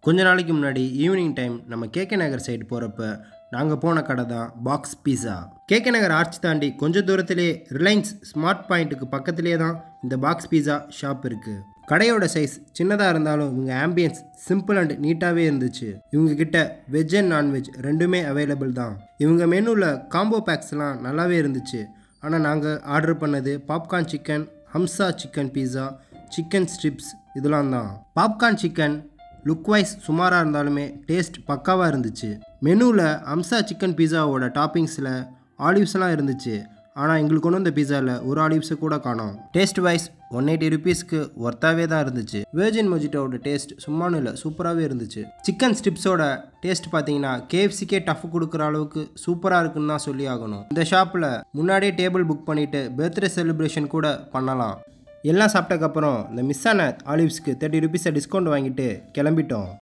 கொஞ்ச நாளைக்கு முன்னாடி ஈவினிங் டைம் நம்ம கேகே நகர் சைடு போகிறப்ப நாங்கள் போன கடை தான் box pizza KK Nagar arch தாண்டி கொஞ்சம் தூரத்திலே ரிலையன்ஸ் ஸ்மார்ட் பாயிண்ட்டுக்கு பக்கத்திலே தான் இந்த பாக்ஸ் பீஸா ஷாப் இருக்குது கடையோட சைஸ் சின்னதாக இருந்தாலும் இவங்க ஆம்பியன்ஸ் சிம்பிள் அண்ட் நீட்டாகவே இருந்துச்சு இவங்க கிட்ட வெஜ் அண்ட் நான்வெஜ் ரெண்டுமே அவைலபிள் தான் இவங்க மெனுவில் காம்போ பேக்ஸ்லாம் நல்லாவே இருந்துச்சு ஆனால் நாங்கள் ஆர்டர் பண்ணது பாப்கார்ன் சிக்கன் ஹம்சா சிக்கன் பீஸா சிக்கன் ஸ்ட்ரிப்ஸ் இதெல்லாம் தான் பாப்கார்ன் சிக்கன் லுக் வைஸ் சுமாராக இருந்தாலுமே டேஸ்ட் பக்காவாக இருந்துச்சு மெனுவில் அம்சா சிக்கன் பீஸாவோட டாப்பிங்ஸில் ஆலிவ்ஸ்லாம் இருந்துச்சு ஆனால் எங்களுக்கு கொண்டு வந்த பீஸாவில் ஒரு ஆலிவ்ஸை கூட காணோம் டேஸ்ட் வைஸ் ஒன் எயிட்டி ருபீஸ்க்கு ஒர்த்தாகவே தான் இருந்துச்சு வேர்ஜின் மொஜிட்டோட டேஸ்ட் சும்மானு இல்லை சூப்பராகவே இருந்துச்சு சிக்கன் ஸ்ட்ரிப்ஸோட டேஸ்ட் பார்த்தீங்கன்னா கேஎஃப்சிக்கே டஃப் கொடுக்குற அளவுக்கு சூப்பராக இருக்குன்னு தான் சொல்லி ஆகணும் இந்த ஷாப்பில் முன்னாடியே டேபிள் புக் பண்ணிவிட்டு பர்த்டே செலிப்ரேஷன் கூட பண்ணலாம் எல்லாம் சாப்பிட்டக்கப்புறம் இந்த மிஸ் ஆன ஆலிவ்ஸ்க்கு தேர்ட்டி ருபீஸை டிஸ்கவுண்ட் வாங்கிட்டு கிளம்பிட்டோம்